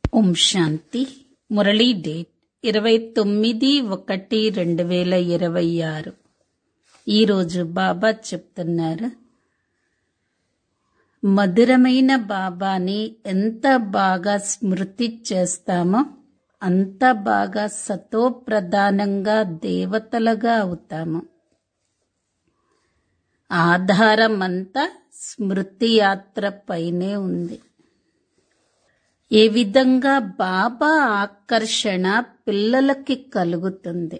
ఓం శాంతి Murali date ఇరవై తొమ్మిది ఒకటి రెండు వేల ఇరవై ఆరు ఈరోజు బాబా చెప్తున్నారు మధురమైన బాబాని ఎంత బాగా స్మృతి చేస్తామో అంత బాగా సతో ప్రధానంగా దేవతలుగా అవుతాము ఆధారం అంతా స్మృతి యాత్ర పైనే ఉంది ఏ విధంగా బాబా ఆకర్షణ పిల్లలకి కలుగుతుంది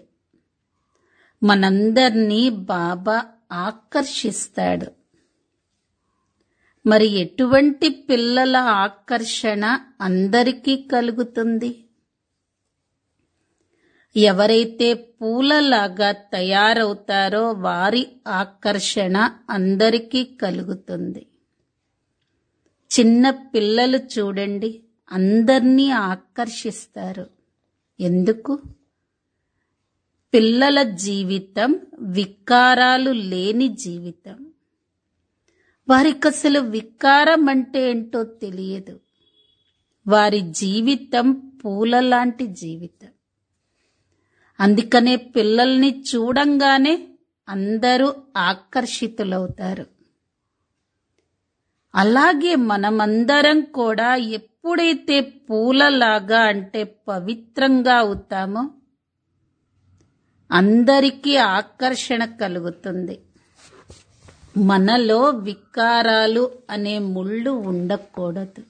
మనందర్నీ బాబా ఆకర్షిస్తాడు మరి ఎటువంటి పిల్లల ఆకర్షణ అందరికీ కలుగుతుంది ఎవరైతే పూలలాగా తయారవుతారో వారి ఆకర్షణ అందరికీ కలుగుతుంది చిన్న పిల్లలు చూడండి అందర్నీ ఆకర్షిస్తారు ఎందుకు పిల్లల జీవితం వికారాలు లేని జీవితం వారికి అసలు వికారం అంటే ఏంటో తెలియదు వారి జీవితం పూల లాంటి జీవితం అందుకనే పిల్లల్ని చూడంగానే అందరూ ఆకర్షితులవుతారు అలాగే మనమందరం కూడా ఎప్పుడైతే పూలలాగా అంటే పవిత్రంగా అవుతామో అందరికీ ఆకర్షణ కలుగుతుంది మనలో వికారాలు అనే ముళ్ళు ఉండకూడదు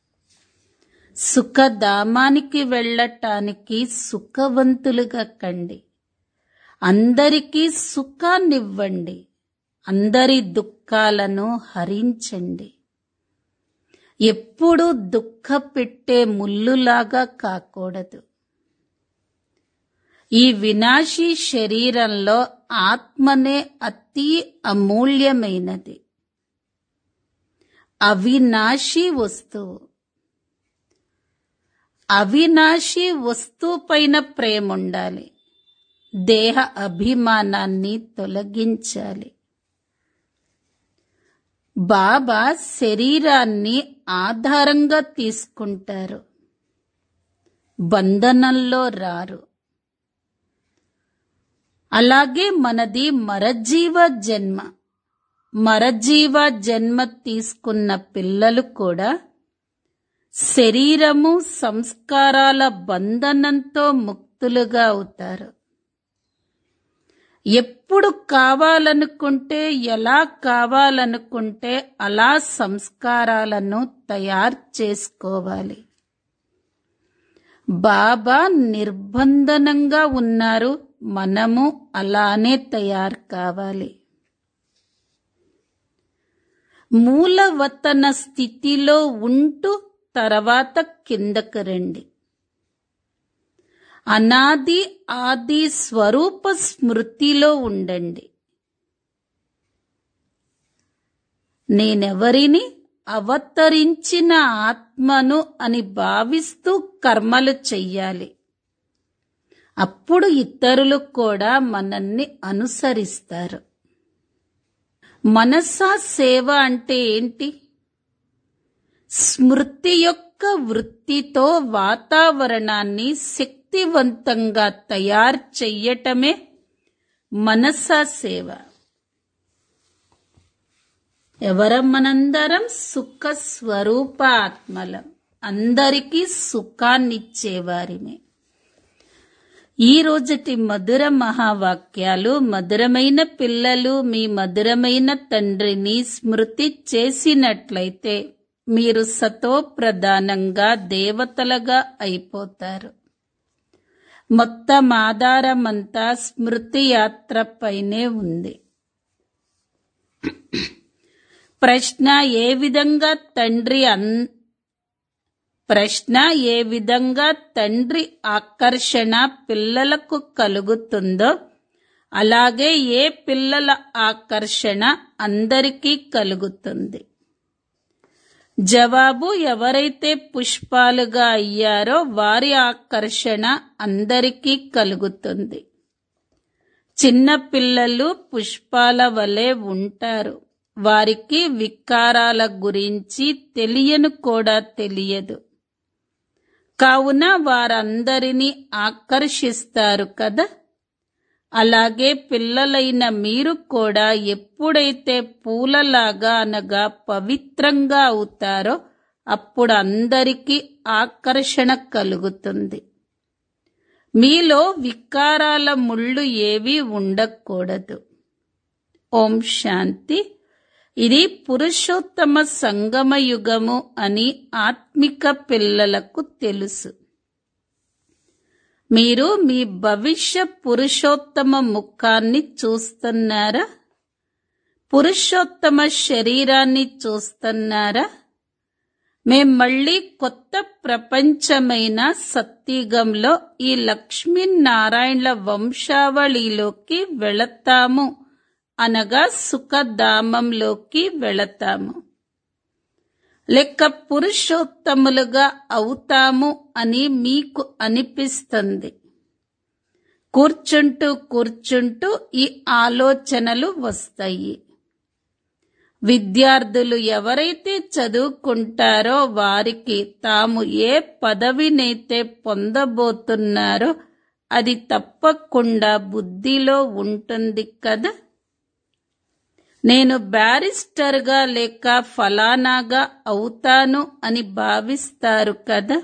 సుఖధామానికి వెళ్ళటానికి సుఖవంతులుగా కండి అందరికీ సుఖాన్నివ్వండి అందరి దుఃఖాలను హరించండి ఎప్పుడూ దుఃఖ పెట్టే ముల్లులాగా కాకూడదు ఈ వినాశీ శరీరంలో ఆత్మనే అతి అమూల్యమైనది అవినాశీ వస్తువు అవినాశీ వస్తువు పైన ప్రేమ ఉండాలి దేహ అభిమానాన్ని తొలగించాలి బాబా శరీరాన్ని ఆధారంగా తీసుకుంటారు బంధనంలో రారు అలాగే మనది మరజీవ జన్మ మరజీవ జన్మ తీసుకున్న పిల్లలు కూడా శరీరము సంస్కారాల బంధనంతో ముక్తులుగా అవుతారు ఎప్పుడు కావాలనుకుంటే ఎలా కావాలనుకుంటే అలా సంస్కారాలను తయారు చేసుకోవాలి బాబా నిర్బంధనంగా ఉన్నారు మనము అలానే తయారు కావాలి మూలవతన స్థితిలో ఉంటూ తర్వాత కిందకు రండి అనాది ఆది స్వరూప స్మృతిలో ఉండండి నేనెవరిని అవతరించిన ఆత్మను అని భావిస్తూ కర్మలు చెయ్యాలి అప్పుడు ఇతరులు కూడా మనల్ని అనుసరిస్తారు మనసా సేవ అంటే ఏంటి స్మృతి యొక్క వృత్తితో వాతావరణాన్ని శక్తివంతంగా తయారు చెయ్యటమే మనసా సేవ ఎవరం మనందరం సుఖ స్వరూప ఆత్మలం అందరికీ సుఖాన్నిచ్చేవారిమే ఈ రోజటి మధుర మహావాక్యాలు మధురమైన పిల్లలు మీ మధురమైన తండ్రిని స్మృతి చేసినట్లయితే మీరు సతో ప్రధానంగా దేవతలుగా అయిపోతారు మొత్తం ఆధారమంతా స్మృతి యాత్ర పైనే ఉంది ప్రశ్న ఏ విధంగా తండ్రి అన్ ప్రశ్న ఏ విధంగా తండ్రి ఆకర్షణ పిల్లలకు కలుగుతుందో అలాగే ఏ పిల్లల ఆకర్షణ అందరికీ కలుగుతుంది జవాబు ఎవరైతే పుష్పాలుగా అయ్యారో వారి ఆకర్షణ అందరికీ కలుగుతుంది చిన్న పిల్లలు పుష్పాల వలె ఉంటారు వారికి వికారాల గురించి తెలియను కూడా తెలియదు కావున వారందరినీ ఆకర్షిస్తారు కదా అలాగే పిల్లలైన మీరు కూడా ఎప్పుడైతే పూలలాగా అనగా పవిత్రంగా అవుతారో అప్పుడు అందరికీ ఆకర్షణ కలుగుతుంది మీలో వికారాల ముళ్ళు ఏవీ ఉండకూడదు ఓం శాంతి ఇది పురుషోత్తమ సంగమ యుగము అని ఆత్మిక పిల్లలకు తెలుసు మీరు మీ భవిష్య పురుషోత్తమ ముఖాన్ని చూస్తున్నారా పురుషోత్తమ శరీరాన్ని చూస్తున్నారా మేం మళ్ళీ కొత్త ప్రపంచమైన సత్యుగంలో ఈ లక్ష్మీనారాయణల వంశావళిలోకి వెళతాము అనగా సుఖధామంలోకి వెళతాము లెక్క పురుషోత్తములుగా అవుతాము అని మీకు అనిపిస్తుంది కూర్చుంటూ కూర్చుంటూ ఈ ఆలోచనలు వస్తాయి విద్యార్థులు ఎవరైతే చదువుకుంటారో వారికి తాము ఏ పదవినైతే పొందబోతున్నారో అది తప్పకుండా బుద్ధిలో ఉంటుంది కదా నేను బ్యారిస్టర్గా లేక ఫలానాగా అవుతాను అని భావిస్తారు కదా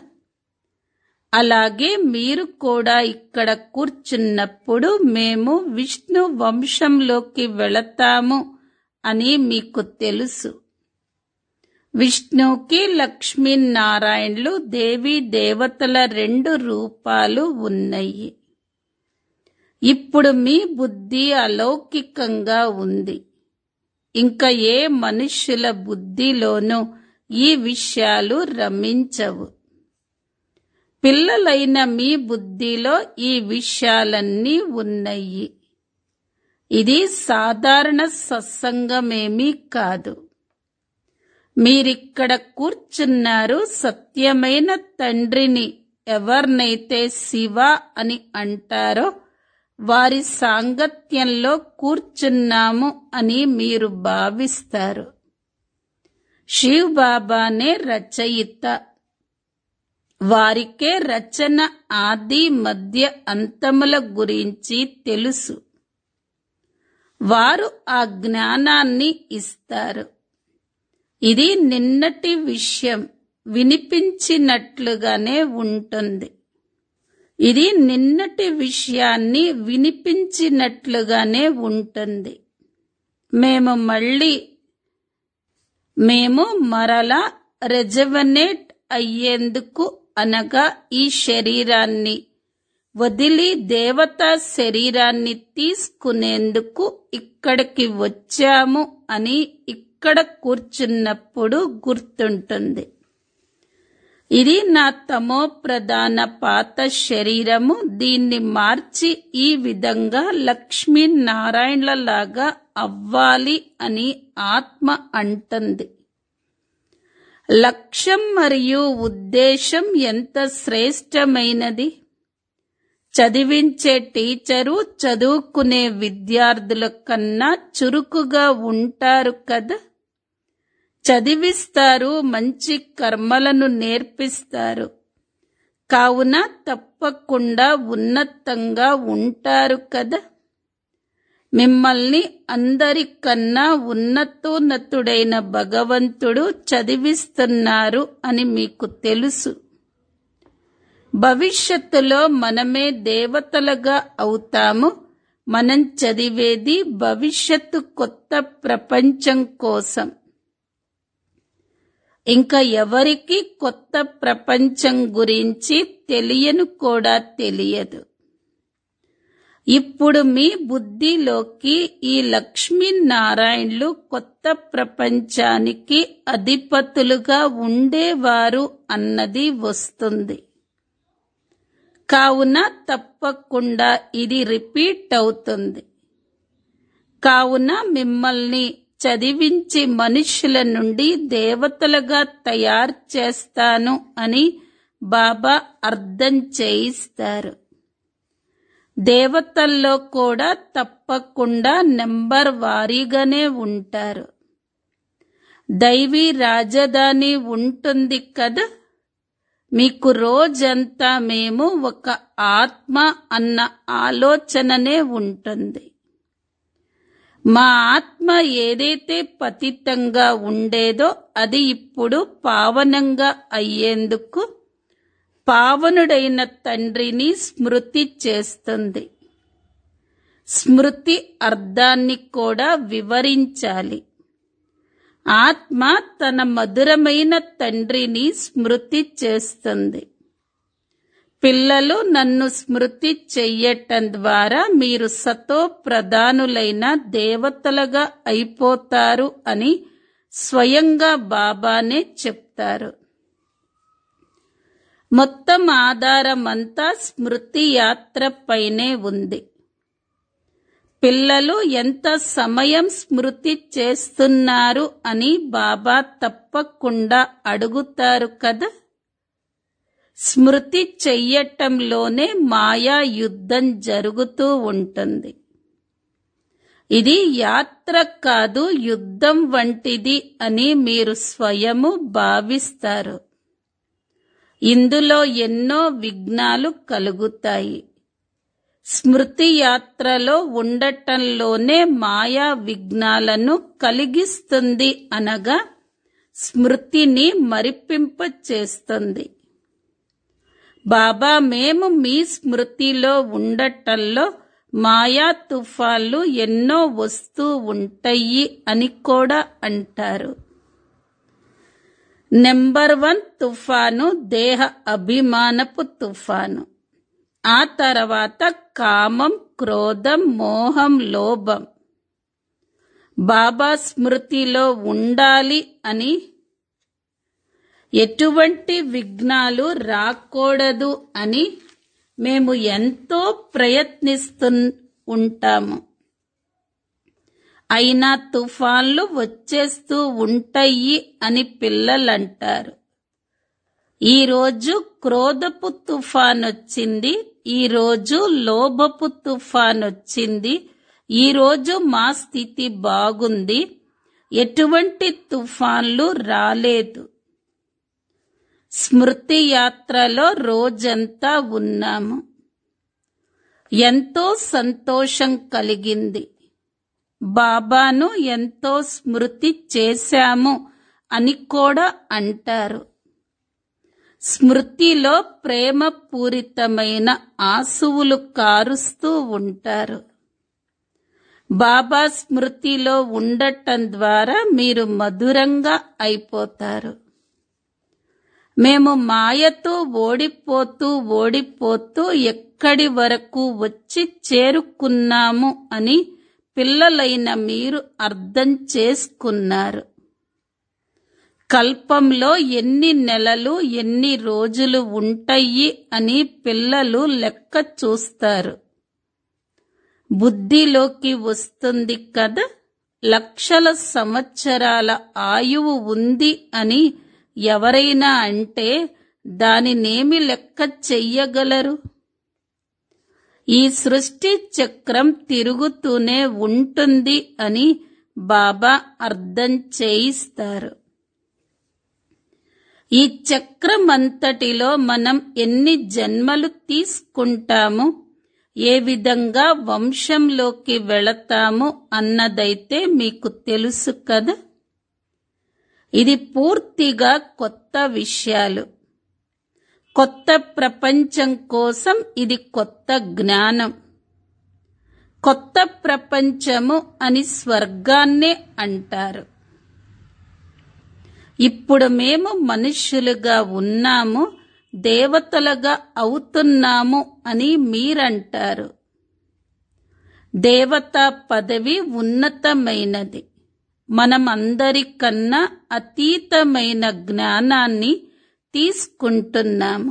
అలాగే మీరు కూడా ఇక్కడ కూర్చున్నప్పుడు మేము విష్ణు వంశంలోకి వెళతాము అని మీకు తెలుసు విష్ణుకి లక్ష్మీనారాయణలు దేవీ దేవతల రెండు రూపాలు ఉన్నాయి ఇప్పుడు మీ బుద్ధి అలౌకికంగా ఉంది ఇంకా ఏ మనుష్యుల బుద్ధిలోనూ ఈ విషయాలు రమించవు పిల్లలైన మీ బుద్ధిలో ఈ విషయాలన్నీ ఉన్నాయి ఇది సాధారణ సత్సంగమేమీ కాదు మీరిక్కడ కూర్చున్నారు సత్యమైన తండ్రిని ఎవరినైతే శివ అని అంటారో వారి సాంగత్యంలో కూర్చున్నాము అని మీరు భావిస్తారు శివ్ బాబానే రచయిత వారికే రచన ఆది మధ్య అంతముల గురించి తెలుసు వారు ఆ జ్ఞానాన్ని ఇస్తారు ఇది నిన్నటి విషయం వినిపించినట్లుగానే ఉంటుంది ఇది నిన్నటి విషయాన్ని వినిపించినట్లుగానే ఉంటుంది మేము మళ్ళీ మేము మరలా రెజవనేట్ అయ్యేందుకు అనగా ఈ శరీరాన్ని వదిలి దేవతా శరీరాన్ని తీసుకునేందుకు ఇక్కడికి వచ్చాము అని ఇక్కడ కూర్చున్నప్పుడు గుర్తుంటుంది ఇది నా తమో ప్రధాన పాత శరీరము దీన్ని మార్చి ఈ విధంగా లక్ష్మీనారాయణలలాగా అవ్వాలి అని ఆత్మ అంటుంది లక్ష్యం మరియు ఉద్దేశం ఎంత శ్రేష్టమైనది చదివించే టీచరు చదువుకునే విద్యార్థుల కన్నా చురుకుగా ఉంటారు కదా చదివిస్తారు మంచి కర్మలను నేర్పిస్తారు కావున తప్పకుండా ఉన్నతంగా ఉంటారు కదా మిమ్మల్ని అందరికన్నా ఉన్నతోన్నతుడైన భగవంతుడు చదివిస్తున్నారు అని మీకు తెలుసు భవిష్యత్తులో మనమే దేవతలుగా అవుతాము మనం చదివేది భవిష్యత్తు కొత్త ప్రపంచం కోసం ఇంకా ఎవరికి కొత్త ప్రపంచం గురించి తెలియను కూడా తెలియదు ఇప్పుడు మీ బుద్ధిలోకి ఈ లక్ష్మీనారాయణలు కొత్త ప్రపంచానికి అధిపతులుగా ఉండేవారు అన్నది వస్తుంది కావున తప్పకుండా ఇది రిపీట్ అవుతుంది కావున మిమ్మల్ని చదివించి మనుషుల నుండి దేవతలుగా తయారు చేస్తాను అని బాబా అర్థం చేయిస్తారు దేవతల్లో కూడా తప్పకుండా నెంబర్ వారీగానే ఉంటారు దైవీ రాజధాని ఉంటుంది కదా మీకు రోజంతా మేము ఒక ఆత్మ అన్న ఆలోచననే ఉంటుంది మా ఆత్మ ఏదైతే పతితంగా ఉండేదో అది ఇప్పుడు పావనంగా అయ్యేందుకు పావనుడైన తండ్రిని స్మృతి చేస్తుంది స్మృతి అర్థాన్ని కూడా వివరించాలి ఆత్మ తన మధురమైన తండ్రిని స్మృతి చేస్తుంది పిల్లలు నన్ను స్మృతి చెయ్యటం ద్వారా మీరు సతో ప్రధానులైన దేవతలుగా అయిపోతారు అని స్వయంగా బాబానే చెప్తారు మొత్తం ఆధారమంతా స్మృతి యాత్ర పైనే ఉంది పిల్లలు ఎంత సమయం స్మృతి చేస్తున్నారు అని బాబా తప్పకుండా అడుగుతారు కదా స్మృతి చెయ్యటంలోనే మాయా యుద్ధం జరుగుతూ ఉంటుంది ఇది యాత్ర కాదు యుద్ధం వంటిది అని మీరు స్వయము భావిస్తారు ఇందులో ఎన్నో విఘ్నాలు కలుగుతాయి స్మృతి యాత్రలో ఉండటంలోనే మాయా విఘ్నాలను కలిగిస్తుంది అనగా స్మృతిని మరిపింప చేస్తుంది బాబా మేము మీ స్మృతిలో ఉండటంలో మాయా తుఫాన్లు ఎన్నో వస్తూ ఉంటాయి అని కూడా అంటారు నెంబర్ వన్ తుఫాను దేహ అభిమానపు తుఫాను ఆ తర్వాత కామం క్రోధం మోహం లోభం బాబా స్మృతిలో ఉండాలి అని ఎటువంటి విఘ్నాలు రాకూడదు అని మేము ఎంతో ప్రయత్నిస్తూ ఉంటాము అయినా తుఫాన్లు వచ్చేస్తూ ఉంటాయి అని పిల్లలంటారు ఈరోజు క్రోధపు తుఫాన్ వచ్చింది ఈరోజు లోభపు తుఫాన్ వచ్చింది ఈరోజు మా స్థితి బాగుంది ఎటువంటి తుఫాన్లు రాలేదు స్మృతి యాత్రలో రోజంతా ఉన్నాము ఎంతో సంతోషం కలిగింది బాబాను ఎంతో స్మృతి చేశాము అని కూడా అంటారు స్మృతిలో ప్రేమపూరితమైన ఆసువులు కారుస్తూ ఉంటారు బాబా స్మృతిలో ఉండటం ద్వారా మీరు మధురంగా అయిపోతారు మేము మాయతో ఓడిపోతూ ఓడిపోతూ ఎక్కడి వరకు వచ్చి చేరుకున్నాము అని పిల్లలైన మీరు అర్థం చేసుకున్నారు కల్పంలో ఎన్ని నెలలు ఎన్ని రోజులు ఉంటాయి అని పిల్లలు లెక్క చూస్తారు బుద్ధిలోకి వస్తుంది కదా లక్షల సంవత్సరాల ఆయువు ఉంది అని ఎవరైనా అంటే దానినేమి లెక్క చెయ్యగలరు ఈ సృష్టి చక్రం తిరుగుతూనే ఉంటుంది అని బాబా అర్థం చేయిస్తారు ఈ చక్రం అంతటిలో మనం ఎన్ని జన్మలు తీసుకుంటాము ఏ విధంగా వంశంలోకి వెళతాము అన్నదైతే మీకు తెలుసు కదా ఇది పూర్తిగా కొత్త విషయాలు కొత్త ప్రపంచం కోసం ఇది కొత్త జ్ఞానం కొత్త ప్రపంచము అని స్వర్గాన్నే అంటారు ఇప్పుడు మేము మనుష్యులుగా ఉన్నాము దేవతలుగా అవుతున్నాము అని మీరంటారు దేవతా పదవి ఉన్నతమైనది మనం అందరికన్నా అతీతమైన జ్ఞానాన్ని తీసుకుంటున్నాము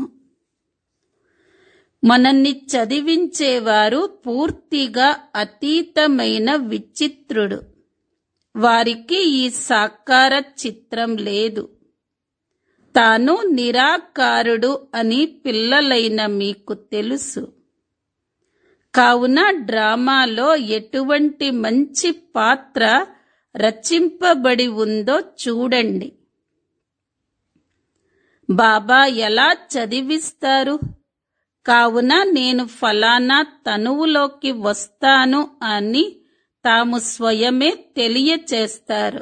మనల్ని చదివించేవారు పూర్తిగా అతీతమైన విచిత్రుడు వారికి ఈ సాకార చిత్రం లేదు తాను నిరాకారుడు అని పిల్లలైన మీకు తెలుసు కావున డ్రామాలో ఎటువంటి మంచి పాత్ర రచింపబడి ఉందో చూడండి బాబా ఎలా చదివిస్తారు కావున నేను ఫలానా తనువులోకి వస్తాను అని తాము స్వయమే తెలియచేస్తారు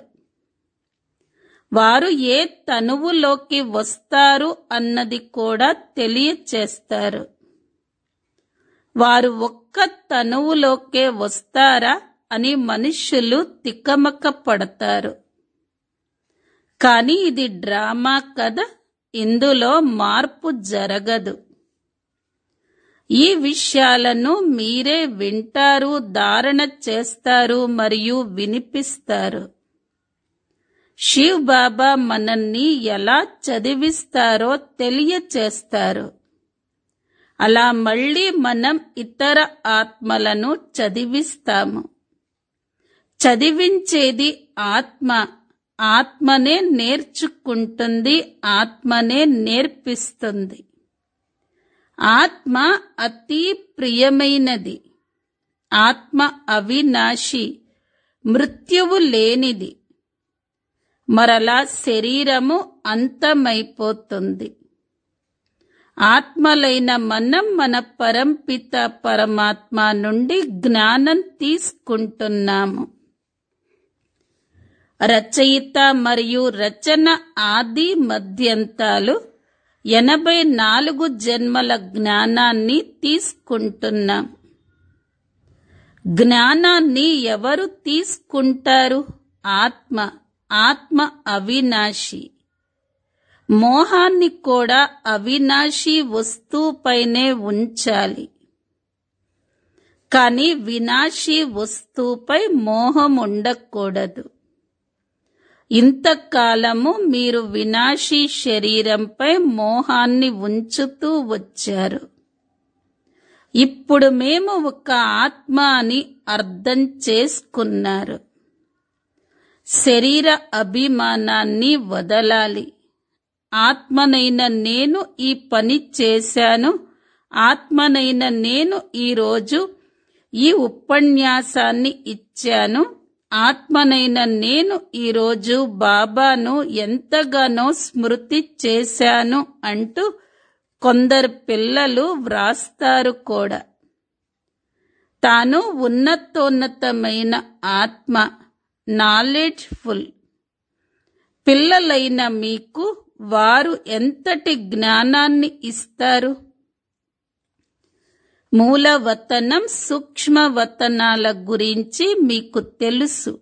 వారు ఏ తనువులోకి వస్తారు అన్నది కూడా తెలియచేస్తారు వారు ఒక్క తనువులోకే వస్తారా అని మనుష్యులు తికమక పడతారు కానీ ఇది డ్రామా కదా ఇందులో మార్పు జరగదు ఈ విషయాలను మీరే వింటారు ధారణ చేస్తారు మరియు వినిపిస్తారు శివ్ బాబా మనల్ని ఎలా చదివిస్తారో తెలియచేస్తారు అలా మళ్ళీ మనం ఇతర ఆత్మలను చదివిస్తాము చదివించేది ఆత్మ ఆత్మనే నేర్చుకుంటుంది ఆత్మనే నేర్పిస్తుంది ఆత్మ అతి ప్రియమైనది ఆత్మ అవినాశి మృత్యువు లేనిది మరలా శరీరము అంతమైపోతుంది ఆత్మలైన మనం మన పరంపిత పరమాత్మ నుండి జ్ఞానం తీసుకుంటున్నాము రచయిత మరియు రచన ఆది మధ్యంతాలు ఎనభై నాలుగు జన్మల జ్ఞానాన్ని తీసుకుంటున్నాం జ్ఞానాన్ని ఎవరు తీసుకుంటారు ఆత్మ ఆత్మ అవినాశి మోహాన్ని కూడా అవినాశి వస్తువుపైనే ఉంచాలి కానీ వినాశీ వస్తువుపై మోహం ఉండకూడదు ఇంతకాలము మీరు వినాశీ శరీరంపై మోహాన్ని ఉంచుతూ వచ్చారు ఇప్పుడు మేము ఒక ఆత్మ అని అర్థం చేసుకున్నారు శరీర అభిమానాన్ని వదలాలి ఆత్మనైన నేను ఈ పని చేశాను ఆత్మనైన నేను ఈరోజు ఈ ఉపన్యాసాన్ని ఇచ్చాను ఆత్మనైన నేను ఈరోజు బాబాను ఎంతగానో స్మృతి చేశాను అంటూ కొందరు పిల్లలు వ్రాస్తారు కూడా తాను ఉన్నతోన్నతమైన ఆత్మ నాలెడ్జ్ఫుల్ పిల్లలైన మీకు వారు ఎంతటి జ్ఞానాన్ని ఇస్తారు మూలవతనం సూక్ష్మవతనాల గురించి మీకు తెలుసు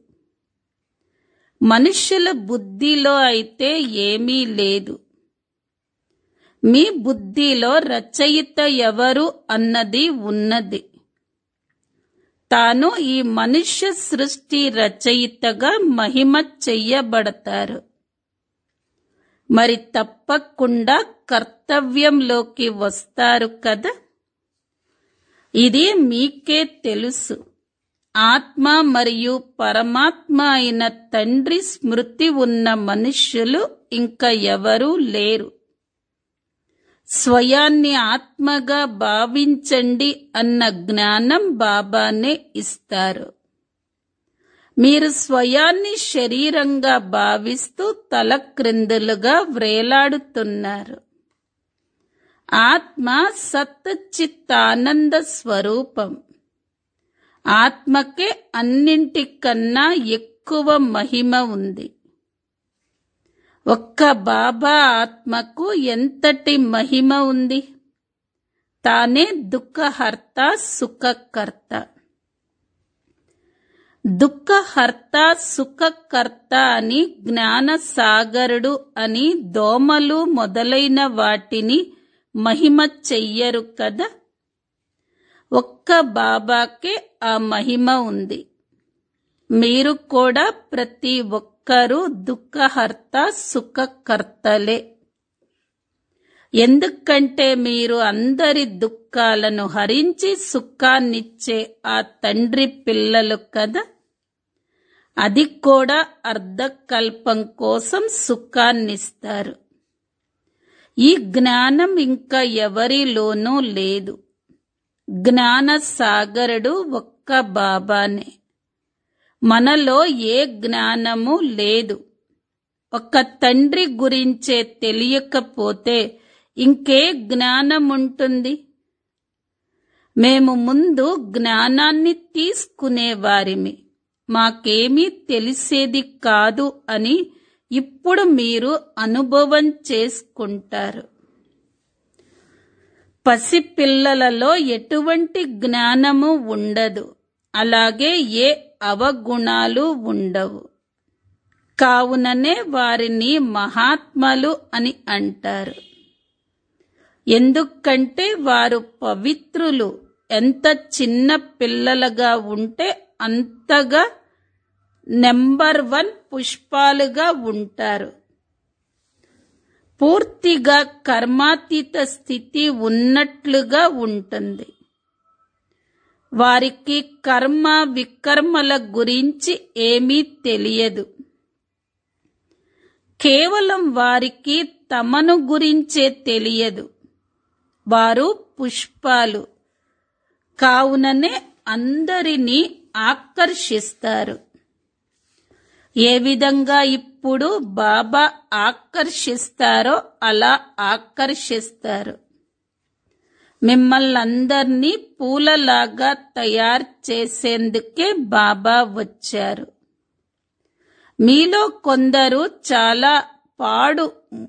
మనుషుల బుద్ధిలో అయితే ఏమీ లేదు మీ బుద్ధిలో రచయిత ఎవరు అన్నది ఉన్నది తాను ఈ మనుష్య సృష్టి రచయితగా మహిమ చెయ్యబడతారు మరి తప్పకుండా కర్తవ్యంలోకి వస్తారు కదా ఇది మీకే తెలుసు ఆత్మ మరియు పరమాత్మ అయిన తండ్రి స్మృతి ఉన్న మనుష్యులు ఇంకా ఎవరూ లేరు స్వయాన్ని ఆత్మగా భావించండి అన్న జ్ఞానం బాబానే ఇస్తారు మీరు స్వయాన్ని శరీరంగా భావిస్తూ తల క్రిందులుగా వ్రేలాడుతున్నారు ఆత్మ సత్చిత్తానంద స్వరూపం ఆత్మకే అన్నింటికన్నా ఎక్కువ మహిమ ఉంది ఒక్క బాబా ఆత్మకు ఎంతటి మహిమ ఉంది తానే దుఃఖహర్త సుఖకర్త దుఃఖహర్త సుఖకర్త అని జ్ఞాన సాగరుడు అని దోమలు మొదలైన వాటిని మహిమ చెయ్యరు కదా ఒక్క బాబాకే ఆ మహిమ ఉంది మీరు కూడా ప్రతి ఒక్కరూ దుఃఖహర్త సుఖకర్తలే ఎందుకంటే మీరు అందరి దుఃఖాలను హరించి సుఖాన్నిచ్చే ఆ తండ్రి పిల్లలు కదా అది కూడా అర్ధకల్పం కోసం సుఖాన్నిస్తారు ఈ జ్ఞానం ఇంకా ఎవరిలోనూ లేదు జ్ఞాన సాగరుడు ఒక్క బాబానే మనలో ఏ జ్ఞానము లేదు ఒక తండ్రి గురించే తెలియకపోతే ఇంకే జ్ఞానం ఉంటుంది మేము ముందు జ్ఞానాన్ని తీసుకునేవారిమి మాకేమీ తెలిసేది కాదు అని ఇప్పుడు మీరు అనుభవం చేసుకుంటారు పసిపిల్లలలో ఎటువంటి జ్ఞానము ఉండదు అలాగే ఏ అవగుణాలు ఉండవు కావుననే వారిని మహాత్మలు అని అంటారు ఎందుకంటే వారు పవిత్రులు ఎంత చిన్న పిల్లలుగా ఉంటే అంతగా నెంబర్ వన్ పుష్పాలుగా ఉంటారు పూర్తిగా కర్మాతీత స్థితి ఉన్నట్లుగా ఉంటుంది వారికి కర్మ వికర్మల గురించి ఏమీ తెలియదు కేవలం వారికి తమను గురించే తెలియదు వారు పుష్పాలు కావుననే అందరినీ ఆకర్షిస్తారు ఏ విధంగా ఇప్పుడు బాబా ఆకర్షిస్తారో అలా ఆకర్షిస్తారు మిమ్మల్ని అందరినీ పూలలాగా తయారు చేసేందుకే బాబా వచ్చారు మీలో కొందరు చాలా పాడు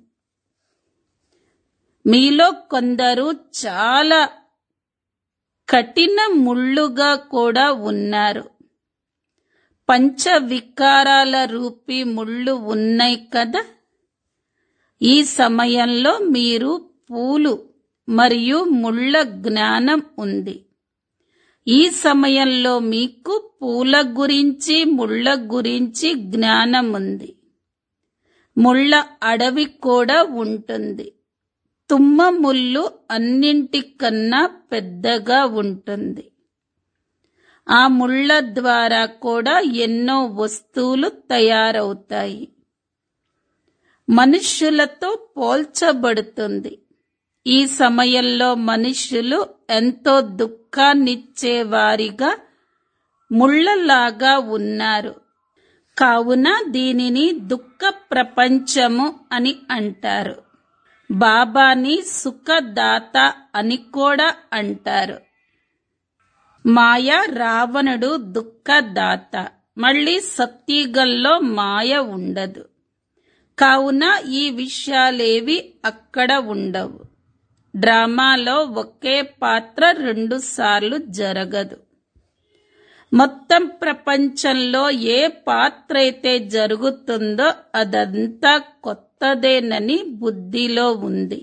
మీలో కొందరు చాలా కఠిన ముళ్ళుగా కూడా ఉన్నారు పంచ వికారాల రూపీ ముళ్ళు ఉన్నాయి కదా ఈ సమయంలో మీరు పూలు మరియు ముళ్ళ జ్ఞానం ఉంది ఈ సమయంలో మీకు పూల గురించి ముళ్ళ గురించి జ్ఞానం ఉంది ముళ్ళ అడవి కూడా ఉంటుంది తుమ్మ ముళ్ళు అన్నింటికన్నా పెద్దగా ఉంటుంది ఆ ముళ్ళ ద్వారా కూడా ఎన్నో వస్తువులు తయారవుతాయి మనుష్యులతో పోల్చబడుతుంది ఈ సమయంలో మనుష్యులు ఎంతో దుఃఖాన్నిచ్చేవారిగా ముళ్ళలాగా ఉన్నారు కావున దీనిని దుఃఖ ప్రపంచము అని అంటారు బాబాని సుఖదాత అని కూడా అంటారు మాయ రావణుడు దుఃఖదాత మళ్ళీ సత్యగల్లో మాయ ఉండదు కావున ఈ విషయాలేవి అక్కడ ఉండవు డ్రామాలో ఒకే పాత్ర రెండుసార్లు జరగదు మొత్తం ప్రపంచంలో ఏ పాత్ర అయితే జరుగుతుందో అదంతా కొత్తదేనని బుద్ధిలో ఉంది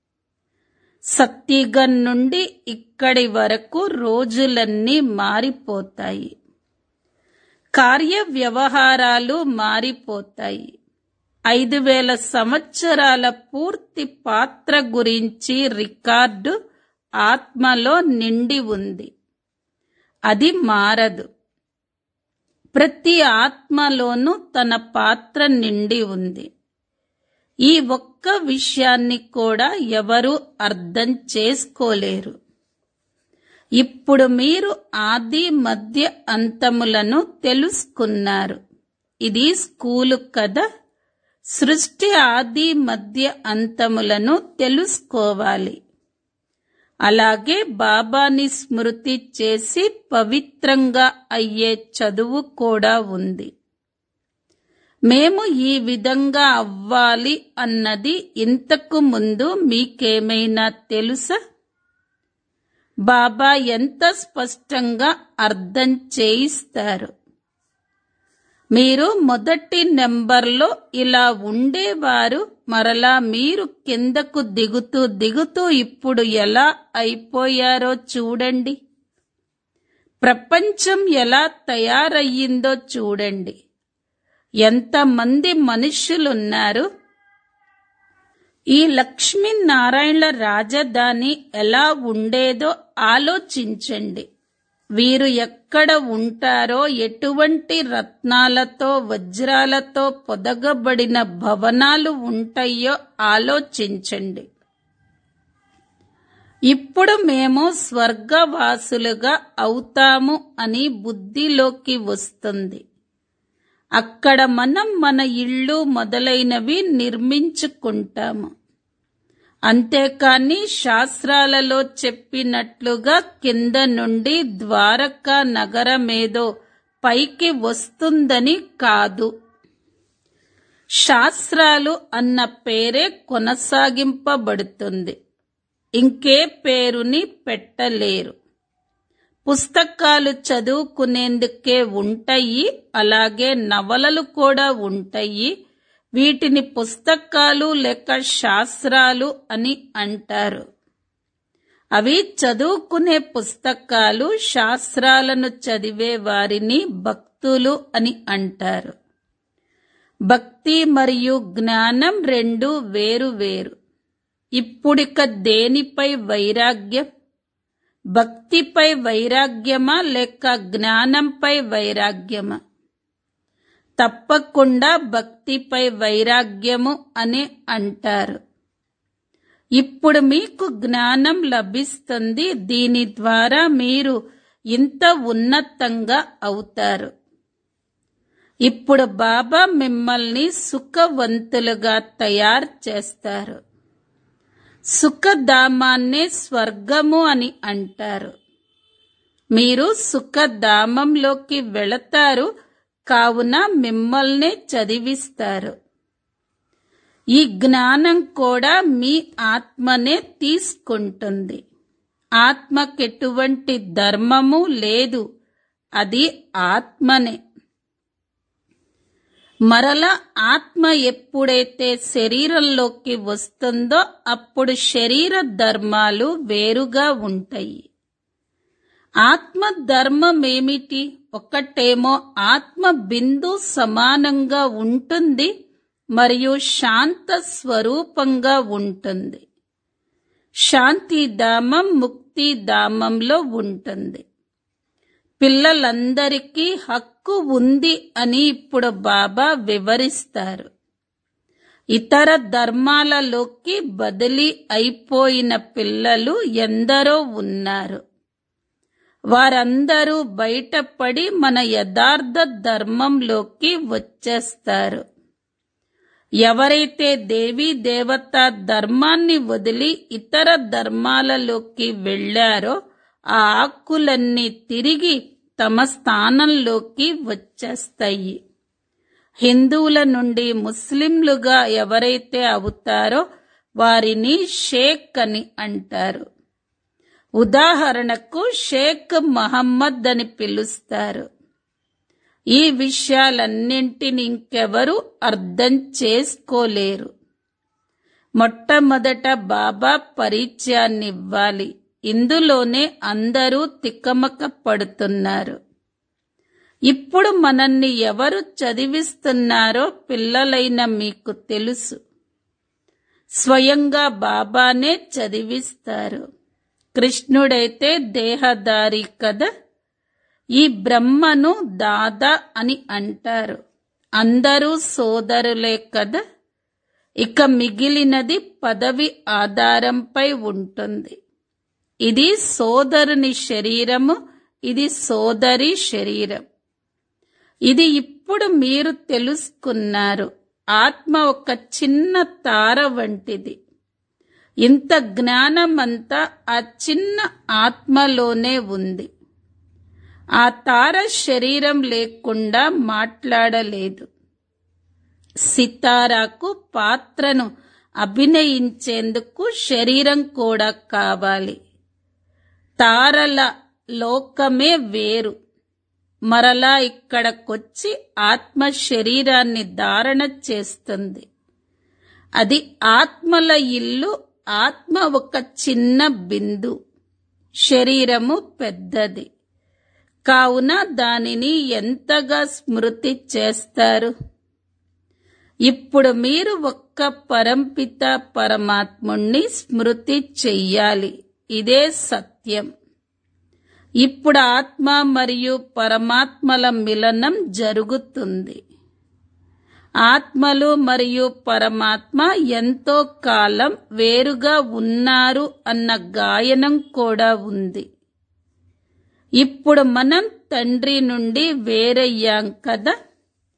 సత్యగం నుండి ఇక్కడి వరకు రోజులన్నీ మారిపోతాయి కార్య వ్యవహారాలు మారిపోతాయి ఐదు వేల సంవత్సరాల పూర్తి పాత్ర గురించి రికార్డు ఆత్మలో నిండి ఉంది అది మారదు ప్రతి ఆత్మలోనూ తన పాత్ర నిండి ఉంది ఈ ఒక్క విషయాన్ని కూడా ఎవరు అర్థం చేసుకోలేరు ఇప్పుడు మీరు ఆది మధ్య అంతములను తెలుసుకున్నారు ఇది స్కూలు కదా సృష్టి ఆది మధ్య అంతములను తెలుసుకోవాలి అలాగే బాబాని స్మృతి చేసి పవిత్రంగా అయ్యే చదువు కూడా ఉంది మేము ఈ విధంగా అవ్వాలి అన్నది ఇంతకు ముందు మీకేమైనా తెలుసా బాబా ఎంత స్పష్టంగా అర్థం చేయిస్తారు మీరు మొదటి నెంబర్లో ఇలా ఉండేవారు మరలా మీరు కిందకు దిగుతూ దిగుతూ ఇప్పుడు ఎలా అయిపోయారో చూడండి ప్రపంచం ఎలా తయారయ్యిందో చూడండి ఎంతమంది మనుష్యులున్నారు ఈ లక్ష్మీనారాయణల రాజధాని ఎలా ఉండేదో ఆలోచించండి వీరు ఎక్కడ ఉంటారో ఎటువంటి రత్నాలతో వజ్రాలతో పొదగబడిన భవనాలు ఉంటాయో ఆలోచించండి ఇప్పుడు మేము స్వర్గవాసులుగా అవుతాము అని బుద్ధిలోకి వస్తుంది అక్కడ మనం మన ఇళ్ళు మొదలైనవి నిర్మించుకుంటాము అంతేకాని శాస్త్రాలలో చెప్పినట్లుగా కింద నుండి ద్వారకా నగరమేదో పైకి వస్తుందని కాదు శాస్త్రాలు అన్న పేరే కొనసాగింపబడుతుంది ఇంకే పేరుని పెట్టలేరు పుస్తకాలు చదువుకునేందుకే ఉంటాయి అలాగే నవలలు కూడా ఉంటాయి వీటిని పుస్తకాలు లేక శాస్త్రాలు అని అంటారు అవి చదువుకునే పుస్తకాలు శాస్త్రాలను చదివే వారిని భక్తులు అని అంటారు భక్తి మరియు జ్ఞానం రెండు వేరు వేరు ఇప్పుడిక దేనిపై వైరాగ్యం భక్తిపై వైరాగ్యమా లేక జ్ఞానంపై వైరాగ్యమా తప్పకుండా భక్తిపై వైరాగ్యము అని అంటారు ఇప్పుడు మీకు జ్ఞానం లభిస్తుంది దీని ద్వారా మీరు ఇంత ఉన్నతంగా అవుతారు ఇప్పుడు బాబా మిమ్మల్ని సుఖవంతులుగా తయారు చేస్తారు సుఖధామాన్నే స్వర్గము అని అంటారు మీరు సుఖధామంలోకి వెళతారు కావున మిమ్మల్నే చదివిస్తారు ఈ జ్ఞానం కూడా మీ ఆత్మనే తీసుకుంటుంది ఆత్మకెటువంటి ధర్మము లేదు అది ఆత్మనే మరల ఆత్మ ఎప్పుడైతే శరీరంలోకి వస్తుందో అప్పుడు శరీర ధర్మాలు వేరుగా ఉంటాయి ఆత్మ ధర్మం ఏమిటి ఒకటేమో ఆత్మ బిందు సమానంగా ఉంటుంది మరియు శాంత స్వరూపంగా ఉంటుంది శాంతి ధామం ముక్తి ధామంలో ఉంటుంది పిల్లలందరికీ హక్కు ఉంది అని ఇప్పుడు బాబా వివరిస్తారు ఇతర ధర్మాలలోకి బదిలీ అయిపోయిన పిల్లలు ఎందరో ఉన్నారు వారందరూ బయటపడి మన యథార్థ ధర్మంలోకి వచ్చేస్తారు ఎవరైతే దేవీ దేవత ధర్మాన్ని వదిలి ఇతర ధర్మాలలోకి వెళ్లారో ఆ ఆకులన్నీ తిరిగి తమ స్థానంలోకి వచ్చేస్తాయి హిందువుల నుండి ముస్లింలుగా ఎవరైతే అవుతారో వారిని షేక్ అని అంటారు ఉదాహరణకు షేక్ మహమ్మద్ అని పిలుస్తారు ఈ విషయాలన్నింటిని ఇంకెవరు అర్థం చేసుకోలేరు మొట్టమొదట బాబా పరిచయాన్ని ఇవ్వాలి ఇందులోనే అందరూ తిక్కమక పడుతున్నారు ఇప్పుడు మనల్ని ఎవరు చదివిస్తున్నారో పిల్లలైన మీకు తెలుసు స్వయంగా బాబానే చదివిస్తారు కృష్ణుడైతే దేహదారి కదా ఈ బ్రహ్మను దాదా అని అంటారు అందరూ సోదరులే కదా ఇక మిగిలినది పదవి ఆధారంపై ఉంటుంది ఇది సోదరుని శరీరము ఇది సోదరి శరీరం ఇది ఇప్పుడు మీరు తెలుసుకున్నారు ఆత్మ ఒక చిన్న తార వంటిది ఇంత జ్ఞానమంతా ఆ చిన్న ఆత్మలోనే ఉంది ఆ తార శరీరం లేకుండా మాట్లాడలేదు సితారాకు పాత్రను అభినయించేందుకు శరీరం కూడా కావాలి తారల లోకమే వేరు మరలా ఇక్కడకొచ్చి ఆత్మ శరీరాన్ని ధారణ చేస్తుంది అది ఆత్మల ఇల్లు ఆత్మ ఒక చిన్న బిందు శరీరము పెద్దది కావున దానిని ఎంతగా స్మృతి చేస్తారు ఇప్పుడు మీరు ఒక్క పరంపిత పరమాత్ముణ్ణి స్మృతి చెయ్యాలి ఇదే సత్యం ఇప్పుడు ఆత్మ మరియు పరమాత్మల మిలనం జరుగుతుంది ఆత్మలు మరియు పరమాత్మ ఎంతో కాలం వేరుగా ఉన్నారు అన్న గాయనం కూడా ఉంది ఇప్పుడు మనం తండ్రి నుండి వేరయ్యాం కదా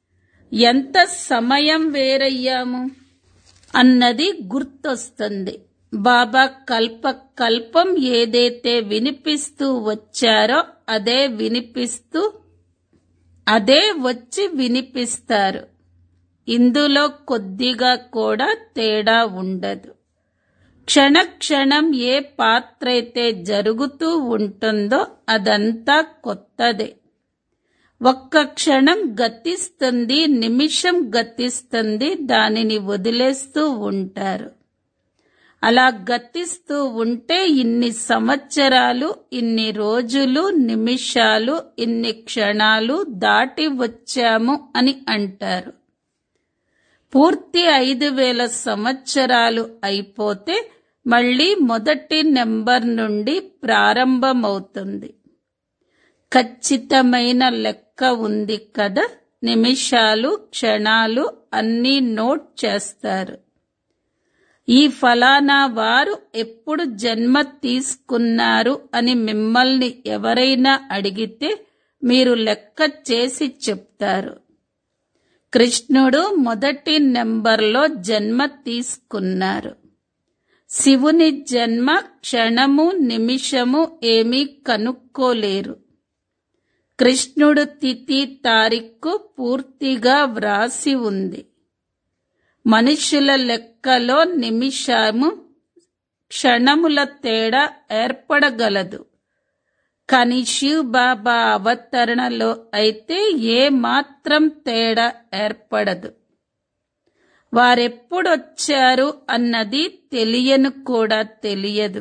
ఎంత సమయం వేరయ్యాము అన్నది గుర్తొస్తుంది బాబా కల్ప కల్పం ఏదైతే వినిపిస్తూ వచ్చారో అదే వినిపిస్తూ అదే వచ్చి వినిపిస్తారు ఇందులో కొద్దిగా కూడా తేడా ఉండదు క్షణ క్షణం ఏ పాత్ర అయితే జరుగుతూ ఉంటుందో అదంతా కొత్తదే ఒక్క క్షణం గతిస్తుంది నిమిషం గతిస్తుంది దానిని వదిలేస్తూ ఉంటారు అలా గతిస్తూ ఉంటే ఇన్ని సంవత్సరాలు ఇన్ని రోజులు నిమిషాలు ఇన్ని క్షణాలు దాటి వచ్చాము అని అంటారు పూర్తి ఐదు వేల సంవత్సరాలు అయిపోతే మళ్ళీ మొదటి నెంబర్ నుండి ప్రారంభమవుతుంది ఖచ్చితమైన లెక్క ఉంది కదా నిమిషాలు క్షణాలు అన్నీ నోట్ చేస్తారు ఈ ఫలానా వారు ఎప్పుడు జన్మ తీసుకున్నారు అని మిమ్మల్ని ఎవరైనా అడిగితే మీరు లెక్క చేసి చెప్తారు కృష్ణుడు మొదటి నెంబర్లో జన్మ తీసుకున్నారు శివుని జన్మ క్షణము నిమిషము ఏమీ కనుక్కోలేరు కృష్ణుడు తిథి తారీఖు పూర్తిగా వ్రాసి ఉంది మనుషుల లెక్కలో నిమిషము క్షణముల తేడా ఏర్పడగలదు కానీ శివ్ బాబా అవతరణలో అయితే ఏ మాత్రం తేడా ఏర్పడదు వారెప్పుడొచ్చారు అన్నది తెలియను కూడా తెలియదు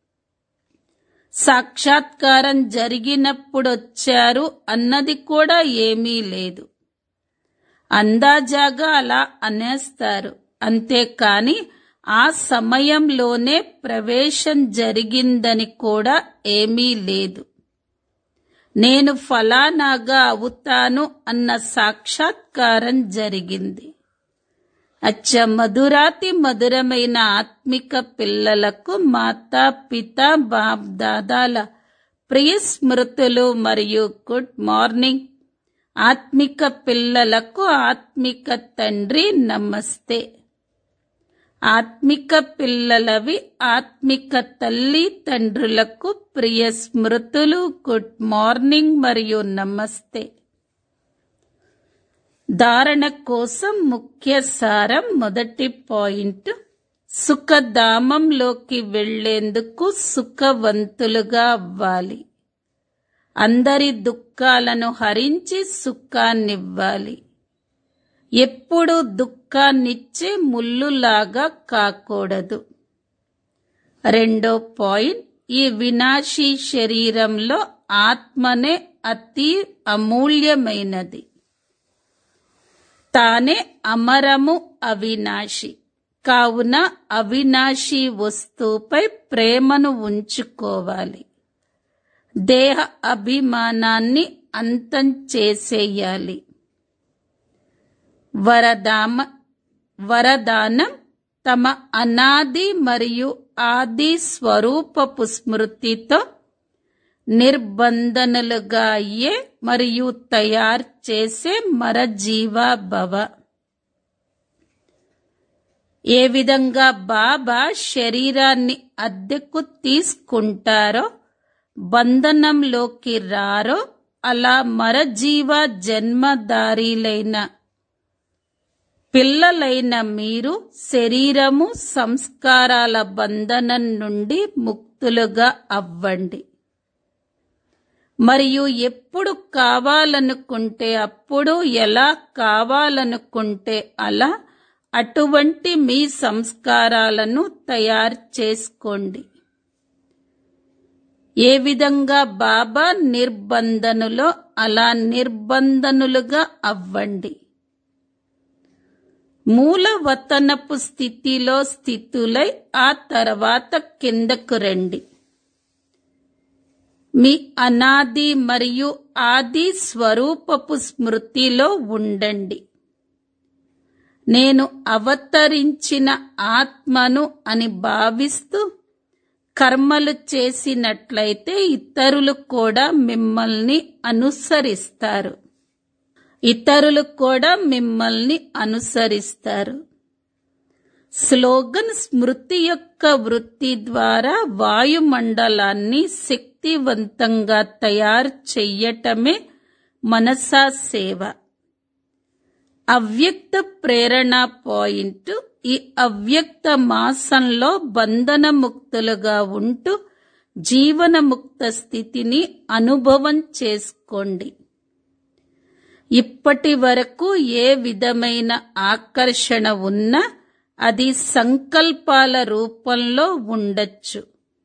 సాక్షాత్కారం జరిగినప్పుడొచ్చారు అన్నది కూడా ఏమీ లేదు అందాజాగా అలా అనేస్తారు అంతేకాని ఆ సమయంలోనే ప్రవేశం జరిగిందని కూడా ఏమీ లేదు నేను ఫలానాగా అవుతాను అన్న సాక్షాత్కారం జరిగింది అచ్చ మధురాతి మధురమైన ఆత్మిక పిల్లలకు మాతా పిత బాప్ దాదాల ప్రియ స్మృతులు మరియు గుడ్ మార్నింగ్ ఆత్మిక పిల్లలకు ఆత్మిక తండ్రి నమస్తే ఆత్మిక పిల్లలవి ఆత్మిక తల్లి తండ్రులకు ప్రియ స్మృతులు గుడ్ మార్నింగ్ మరియు నమస్తే ధారణ కోసం ముఖ్య సారం మొదటి పాయింట్ సుఖధామంలోకి వెళ్లేందుకు సుఖవంతులుగా అవ్వాలి అందరి దుఃఖాలను హరించి సుఖాన్నివ్వాలి ఎప్పుడు దుఃఖాన్నిచ్చే ముల్లులాగా కాకూడదు రెండో పాయింట్ ఈ వినాశీ శరీరంలో ఆత్మనే అతి అమూల్యమైనది తానే అమరము అవినాశి కావున అవినాశి వస్తువుపై ప్రేమను ఉంచుకోవాలి దేహ అభిమానాన్ని అంతం చేసేయాలి వరదామ వరదానం తమ అనాది మరియు ఆది స్వరూపపు స్మృతితో నిర్బంధనలుగా అయ్యే మరియు తయారు చేసే మరజీవా భవ ఏ విధంగా బాబా శరీరాన్ని అద్దెకు తీసుకుంటారో బంధనంలోకి రారో అలా మరజీవ జన్మదారీలైన పిల్లలైన మీరు శరీరము సంస్కారాల బంధనం నుండి ముక్తులుగా అవ్వండి మరియు ఎప్పుడు కావాలనుకుంటే అప్పుడు ఎలా కావాలనుకుంటే అలా అటువంటి మీ సంస్కారాలను తయారు చేసుకోండి ఏ విధంగా బాబా నిర్బంధనులో అలా నిర్బంధనులుగా అవ్వండి మూల వతనపు స్థితిలో స్థితులై ఆ తర్వాత కిందకు రండి మీ అనాది మరియు ఆది స్వరూపపు స్మృతిలో ఉండండి నేను అవతరించిన ఆత్మను అని భావిస్తూ కర్మలు చేసినట్లయితే ఇతరులు కూడా మిమ్మల్ని అనుసరిస్తారు ఇతరులు కూడా మిమ్మల్ని అనుసరిస్తారు స్లోగన్ స్మృతి యొక్క వృత్తి ద్వారా వాయుమండలాన్ని శక్తివంతంగా తయారు చెయ్యటమే మనసా సేవ అవ్యక్త ప్రేరణ పాయింట్ ఈ అవ్యక్త మాసంలో బంధనముక్తులుగా ఉంటూ జీవనముక్త స్థితిని అనుభవం చేసుకోండి ఇప్పటి వరకు ఏ విధమైన ఆకర్షణ ఉన్నా అది సంకల్పాల రూపంలో ఉండొచ్చు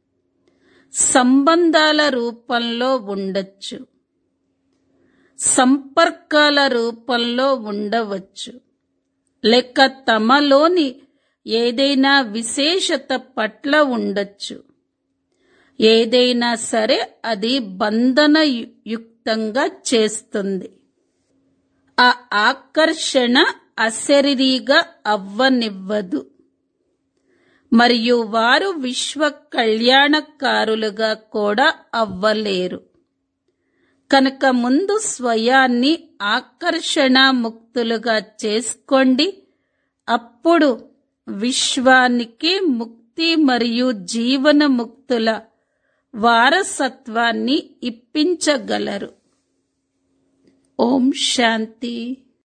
సంబంధాల రూపంలో ఉండొచ్చు సంపర్కాల రూపంలో ఉండవచ్చు లేక తమలోని ఏదైనా విశేషత పట్ల ఉండొచ్చు ఏదైనా సరే అది బంధన యుక్తంగా చేస్తుంది ఆ ఆకర్షణ అశరీరిగా అవ్వనివ్వదు మరియు వారు విశ్వ కళ్యాణకారులుగా కూడా అవ్వలేరు కనుక ముందు స్వయాన్ని ఆకర్షణ ముక్తులుగా చేసుకోండి అప్పుడు విశ్వానికి ముక్తి మరియు జీవన ముక్తుల వారసత్వాన్ని ఇప్పించగలరు ఓం శాంతి